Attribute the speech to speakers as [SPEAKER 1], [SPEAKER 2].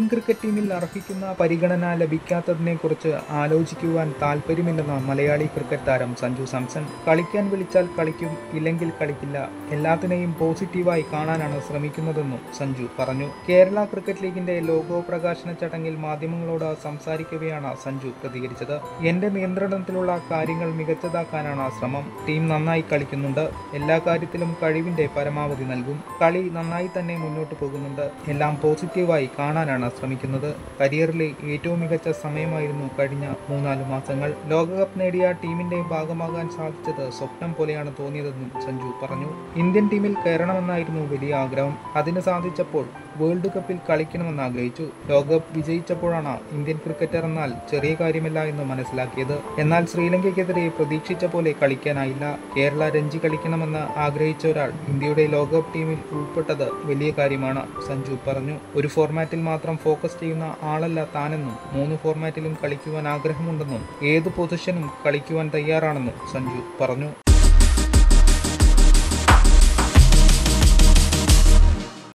[SPEAKER 1] cricket ടീമിൽ അർഹിക്കുന്ന പരിഗണന ലഭിക്കാത്തതിനെക്കുറിച്ച് ആലോചിക്കുവാൻ താല്പര്യമില്ലെന്ന് മലയാളി ക്രിക്കറ്റ് താരം സഞ്ജു സാംസൺ കളിക്കാൻ വിളിച്ചാൽ കളിക്കും ഇല്ലെങ്കിൽ കളിക്കില്ല എല്ലാത്തിനെയും പോസിറ്റീവായി കാണാനാണ് ശ്രമിക്കുന്നതെന്നും സഞ്ജു പറഞ്ഞു കേരള ക്രിക്കറ്റ് ലീഗിന്റെ ലോഗോ പ്രകാശന ചടങ്ങിൽ മാധ്യമങ്ങളോട് സംസാരിക്കവെയാണ് സഞ്ജു പ്രതികരിച്ചത് എന്റെ നിയന്ത്രണത്തിലുള്ള കാര്യങ്ങൾ മികച്ചതാക്കാനാണ് ശ്രമം ടീം നന്നായി കളിക്കുന്നുണ്ട് എല്ലാ കാര്യത്തിലും കഴിവിന്റെ പരമാവധി നൽകും കളി നന്നായി തന്നെ മുന്നോട്ട് പോകുന്നുണ്ട് എല്ലാം പോസിറ്റീവായി കാണാനാണ് ശ്രമിക്കുന്നത് കരിയറിലെ ഏറ്റവും മികച്ച സമയമായിരുന്നു കഴിഞ്ഞ മൂന്നാല് മാസങ്ങൾ ലോകകപ്പ് നേടിയ ടീമിന്റെ ഭാഗമാകാൻ സാധിച്ചത് സ്വപ്നം പോലെയാണ് തോന്നിയതെന്നും സഞ്ജു പറഞ്ഞു ഇന്ത്യൻ ടീമിൽ കയറണമെന്നായിരുന്നു വലിയ ആഗ്രഹം അതിന് സാധിച്ചപ്പോൾ വേൾഡ് കപ്പിൽ കളിക്കണമെന്ന് ആഗ്രഹിച്ചു ലോകകപ്പ് വിജയിച്ചപ്പോഴാണ് ഇന്ത്യൻ ക്രിക്കറ്റർ എന്നാൽ ചെറിയ കാര്യമല്ല എന്ന് മനസ്സിലാക്കിയത് എന്നാൽ ശ്രീലങ്കയ്ക്കെതിരെ പ്രതീക്ഷിച്ച പോലെ കളിക്കാനായില്ല കേരള രഞ്ജി കളിക്കണമെന്ന് ആഗ്രഹിച്ച ഒരാൾ ഇന്ത്യയുടെ ലോകകപ്പ് ടീമിൽ ഉൾപ്പെട്ടത് വലിയ കാര്യമാണ് സഞ്ജു പറഞ്ഞു ഒരു ഫോർമാറ്റിൽ മാത്രം ഫോക്കസ് ചെയ്യുന്ന ആളല്ല താനെന്നും മൂന്ന് ഫോർമാറ്റിലും കളിക്കുവാൻ ആഗ്രഹമുണ്ടെന്നും ഏത് പൊസിഷനും കളിക്കുവാൻ തയ്യാറാണെന്നും സഞ്ജു പറഞ്ഞു